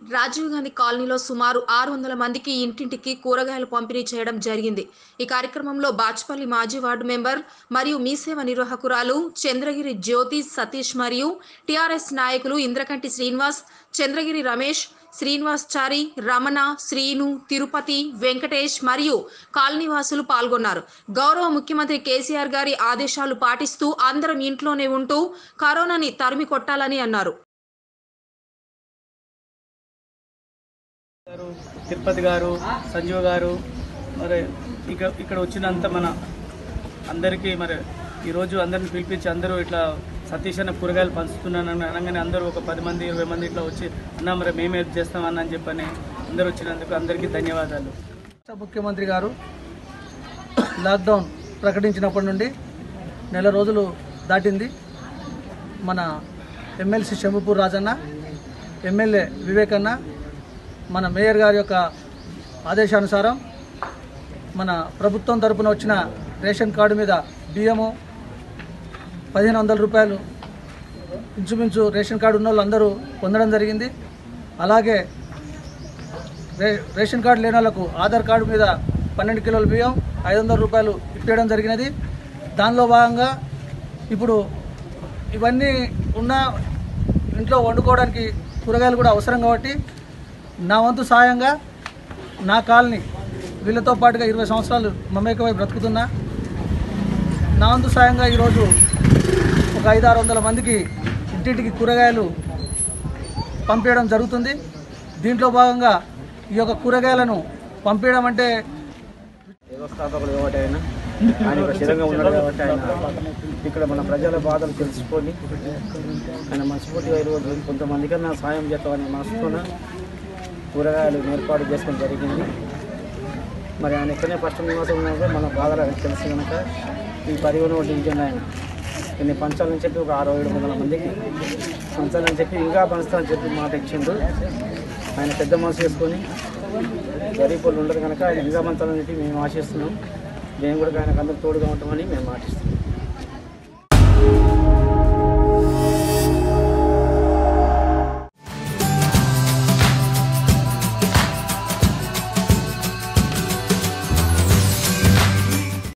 రాజీవ్ గాంధీ కాలనీలో సుమారు ఆరు వందల మందికి ఇంటింటికి కూరగాయలు పంపిణీ చేయడం జరిగింది ఈ కార్యక్రమంలో బాచ్పల్లి మాజీ వార్డు మెంబర్ మరియు మీ సేవ నిర్వాహకురాలు చంద్రగిరి జ్యోతి సతీష్ మరియు టిఆర్ఎస్ నాయకులు ఇంద్రకంటి శ్రీనివాస్ చంద్రగిరి రమేష్ శ్రీనివాస్ చారి రమణ శ్రీను తిరుపతి వెంకటేష్ మరియు కాలనీవాసులు పాల్గొన్నారు గౌరవ ముఖ్యమంత్రి కేసీఆర్ గారి ఆదేశాలు పాటిస్తూ అందరం ఇంట్లోనే ఉంటూ కరోనాని తరిమి కొట్టాలని అన్నారు గారు తిరుపతి గారు సంజీవ్ గారు మరి ఇక్కడ ఇక్కడ వచ్చినంత మన అందరికీ మరి ఈరోజు అందరిని పిలిపించి అందరూ ఇట్లా సతీష్ అన్న కూరగాయలు పంచుతున్నాను అని అనగానే అందరూ ఒక పది మంది ఇరవై మంది ఇట్లా వచ్చి అన్న మరి మేము హెల్ప్ చేస్తామని అని చెప్పని అందరూ వచ్చినందుకు అందరికీ ధన్యవాదాలు రాష్ట్ర ముఖ్యమంత్రి గారు లాక్డౌన్ ప్రకటించినప్పటి నుండి నెల రోజులు దాటింది మన ఎమ్మెల్సీ శంభుపూర్ రాజన్న ఎమ్మెల్యే వివేకన్న మన మేయర్ గారి యొక్క ఆదేశానుసారం మన ప్రభుత్వం తరపున వచ్చిన రేషన్ కార్డు మీద బియ్యము పదిహేను వందల రూపాయలు ఇంచుమించు రేషన్ కార్డు ఉన్న వాళ్ళందరూ పొందడం జరిగింది అలాగే రే రేషన్ కార్డు లేని వాళ్ళకు ఆధార్ కార్డు మీద పన్నెండు కిలోల బియ్యం ఐదు వందల రూపాయలు ఇప్పించడం జరిగినది దానిలో భాగంగా ఇప్పుడు ఇవన్నీ ఉన్న ఇంట్లో వండుకోవడానికి కూరగాయలు కూడా అవసరం కాబట్టి నా వంతు సాయంగా నా కాలనీ వీళ్ళతో పాటుగా ఇరవై సంవత్సరాలు మమేకమై బ్రతుకుతున్నా నా వంతు సాయంగా ఈరోజు ఒక ఐదు ఆరు వందల మందికి ఇంటింటికి కూరగాయలు పంపించడం జరుగుతుంది దీంట్లో భాగంగా ఈ యొక్క కూరగాయలను పంపించడం అంటే వ్యవస్థాపకుడు కాబట్టి ఆయన ఆయన ఒక స్థిరంగా ఉన్నాడు కాబట్టి ఆయన ఇక్కడ మన ప్రజల బాధలు తెలుసుకొని ఆయన మనస్ఫూర్తిగా ఈరోజు కొంతమందికన్నా సాయం చేస్తామని మనసుతోన కూరగాయలు ఏర్పాటు చేసుకోవడం జరిగింది మరి ఆయన ఇక్కడనే ఫస్ట్ నివాసం ఉన్నప్పుడు మన బాధలు ఆయనకు తెలుసు కనుక ఈ పదిహేను డివిజన్ ఆయన కొన్ని పంచాలని చెప్పి ఒక ఆరు ఏడు వందల మందికి పంచాలని చెప్పి ఇంకా పంచుతామని చెప్పి మాట ఇచ్చిండు ఆయన పెద్ద మనసు చేసుకొని గరీబ్ వాళ్ళు ఉండదు కనుక ఆయన ఇంకా పంచాలని చెప్పి మేము ఆశిస్తున్నాం మేము కూడా ఆయనకు అందరికి తోడుగా ఉంటామని మేము ఆశిస్తున్నాం